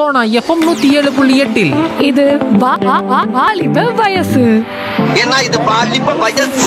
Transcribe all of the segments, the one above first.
Sona FM நூத்தி ஏழு புள்ளி எட்டில் இது வா- வா- வா- வாலிப வயசு ஏன்னா இது பாலிப்ப வயசு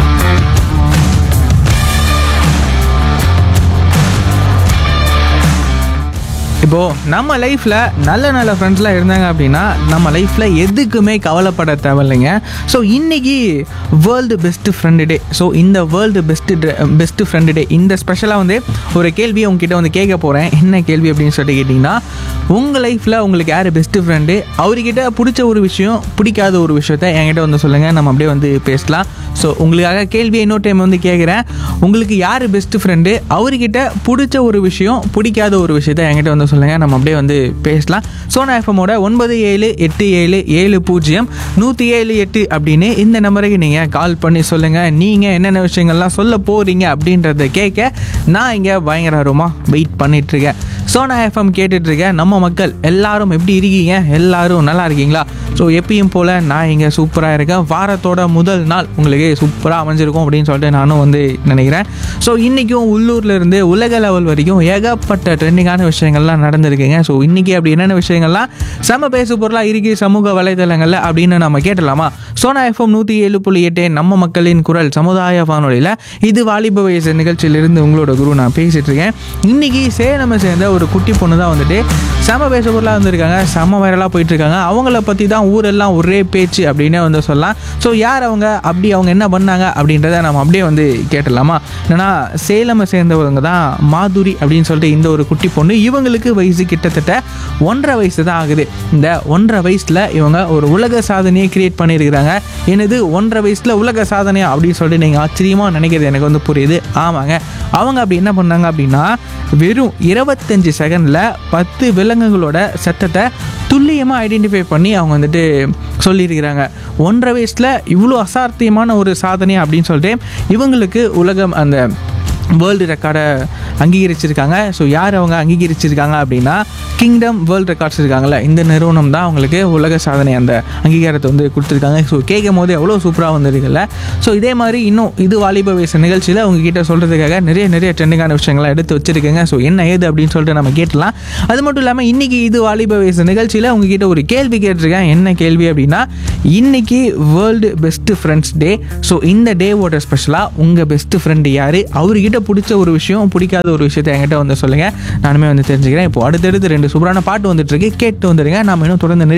இப்போது நம்ம லைஃப்பில் நல்ல நல்ல ஃப்ரெண்ட்ஸ்லாம் இருந்தாங்க அப்படின்னா நம்ம லைஃப்பில் எதுக்குமே கவலைப்பட தேவையில்லைங்க ஸோ இன்றைக்கி world best friend day so இந்த world best best friend day இந்த ஸ்பெஷலாக வந்து ஒரு கேள்வியை உங்ககிட்ட வந்து கேட்க போகிறேன் என்ன கேள்வி அப்படின்னு சொல்லிட்டு கேட்டிங்கன்னா உங்கள் லைஃப்பில் உங்களுக்கு யார் பெஸ்ட்டு ஃப்ரெண்டு அவர்கிட்ட பிடிச்ச ஒரு விஷயம் பிடிக்காத ஒரு விஷயத்த என்கிட்ட வந்து சொல்லுங்கள் நம்ம அப்படியே வந்து பேசலாம் ஸோ உங்களுக்காக கேள்வியை இன்னொரு டைம் வந்து கேட்குறேன் உங்களுக்கு யார் பெஸ்ட்டு ஃப்ரெண்டு அவர்கிட்ட பிடிச்ச ஒரு விஷயம் பிடிக்காத ஒரு விஷயத்த என்கிட்ட வந்து சொல்லுங்கள் நம்ம அப்படியே வந்து பேசலாம் சோனா எஃப்எம்மோட ஒன்பது ஏழு எட்டு ஏழு ஏழு பூஜ்ஜியம் நூற்றி ஏழு எட்டு அப்படின்னு இந்த நம்பருக்கு நீங்கள் கால் பண்ணி சொல்லுங்கள் நீங்கள் என்னென்ன விஷயங்கள்லாம் சொல்ல போகிறீங்க அப்படின்றத கேட்க நான் இங்கே பயங்கரமாக வெயிட் பண்ணிகிட்ருக்கேன் சோனா எஃப்எம் கேட்டுட்ருக்கேன் நம்ம மக்கள் எல்லாரும் எப்படி இருக்கீங்க எல்லாரும் நல்லா இருக்கீங்களா ஸோ எப்பயும் போல் நான் இங்கே சூப்பராக இருக்கேன் வாரத்தோட முதல் நாள் உங்களுக்கு சூப்பராக அமைஞ்சிருக்கும் அப்படின்னு சொல்லிட்டு நானும் வந்து நினைக்கிறேன் ஸோ இன்றைக்கும் உள்ளூர்ல இருந்து உலக லெவல் வரைக்கும் ஏகப்பட்ட ட்ரெண்டிங்கான விஷயங்கள்லாம் நடந்திருக்குங்க ஸோ இன்றைக்கி அப்படி என்னென்ன விஷயங்கள்லாம் செம பேசு பொருளாக இருக்கு சமூக வலைதளங்களில் அப்படின்னு நம்ம கேட்டலாமா சோனா எஃப்எம் நூற்றி ஏழு புள்ளி எட்டு நம்ம மக்களின் குரல் சமுதாய வானொலியில் இது வாலிப வயசு நிகழ்ச்சியிலிருந்து உங்களோட குரு நான் பேசிகிட்டு இருக்கேன் இன்றைக்கி சேலமை சேர்ந்த ஒரு குட்டி பொண்ணு தான் வந்துட்டு செம பேச பொருளாக வந்திருக்காங்க செம வைரலாக போயிட்டு இருக்காங்க அவங்கள பற்றி தான் ஊரெல்லாம் ஒரே பேச்சு அப்படின்னே வந்து சொல்லலாம் ஸோ யார் அவங்க அப்படி அவங்க என்ன பண்ணாங்க அப்படின்றத நம்ம அப்படியே வந்து கேட்டலாமா என்னன்னா சேலமை சேர்ந்தவங்க தான் மாதுரி அப்படின்னு சொல்லிட்டு இந்த ஒரு குட்டி பொண்ணு இவங்களுக்கு வயசு கிட்டத்தட்ட ஒன்றரை வயசு தான் ஆகுது இந்த ஒன்றரை வயசில் இவங்க ஒரு உலக சாதனையை கிரியேட் பண்ணியிருக்கிறாங்க என்னது ஒன்றரை வயசில் உலக சாதனையா அப்படின்னு சொல்லிட்டு நீங்கள் ஆச்சரியமாக நினைக்கிறது எனக்கு வந்து புரியுது ஆமாங்க அவங்க அப்படி என்ன பண்ணாங்க அப்படின்னா வெறும் இருபத்தஞ்சி செகண்டில் பத்து விலங்குகளோட சத்தத்தை துல்லியமாக ஐடென்டிஃபை பண்ணி அவங்க வந்துட்டு சொல்லியிருக்கிறாங்க ஒன்றரை வயசில் இவ்வளோ அசாத்தியமான ஒரு சாதனை அப்படின்னு சொல்லிட்டு இவங்களுக்கு உலகம் அந்த வேர்ல்டு ரெக்கார்டை அங்கீகரிச்சிருக்காங்க ஸோ யார் அவங்க அங்கீகரிச்சிருக்காங்க அப்படின்னா கிங்டம் வேர்ல்டு ரெக்கார்ட்ஸ் இருக்காங்கல்ல இந்த நிறுவனம் தான் அவங்களுக்கு உலக சாதனை அந்த அங்கீகாரத்தை வந்து கொடுத்துருக்காங்க ஸோ கேட்கும் போது எவ்வளோ சூப்பராக வந்திருக்குல்ல ஸோ இதே மாதிரி இன்னும் இது வாலிப வயசு நிகழ்ச்சியில் உங்ககிட்ட சொல்கிறதுக்காக நிறைய நிறைய ட்ரெண்டிங்கான விஷயங்கள்லாம் எடுத்து வச்சிருக்கேங்க ஸோ என்ன ஏது அப்படின்னு சொல்லிட்டு நம்ம கேட்டலாம் அது மட்டும் இல்லாமல் இன்றைக்கி இது வாலிப வயசு நிகழ்ச்சியில் உங்ககிட்ட ஒரு கேள்வி கேட்டிருக்கேன் என்ன கேள்வி அப்படின்னா இன்னைக்கு world best friends day so இந்த டேவோட ஸ்பெஷலாக உங்கள் பெஸ்ட் ஃப்ரெண்டு யார் அவர்கிட்ட பிடிச்ச ஒரு விஷயம் பிடிக்காத ஒரு விஷயத்தை என்கிட்ட வந்து சொல்லுங்கள் நானுமே வந்து தெரிஞ்சுக்கிறேன் இப்போ அடுத்தடுத்து ரெண்டு சூப்பரான பாட்டு வந்துட்டு இருக்கு கேட்டு வந்துடுங்க நாம இன்னும் தொடர்ந்து நிறைய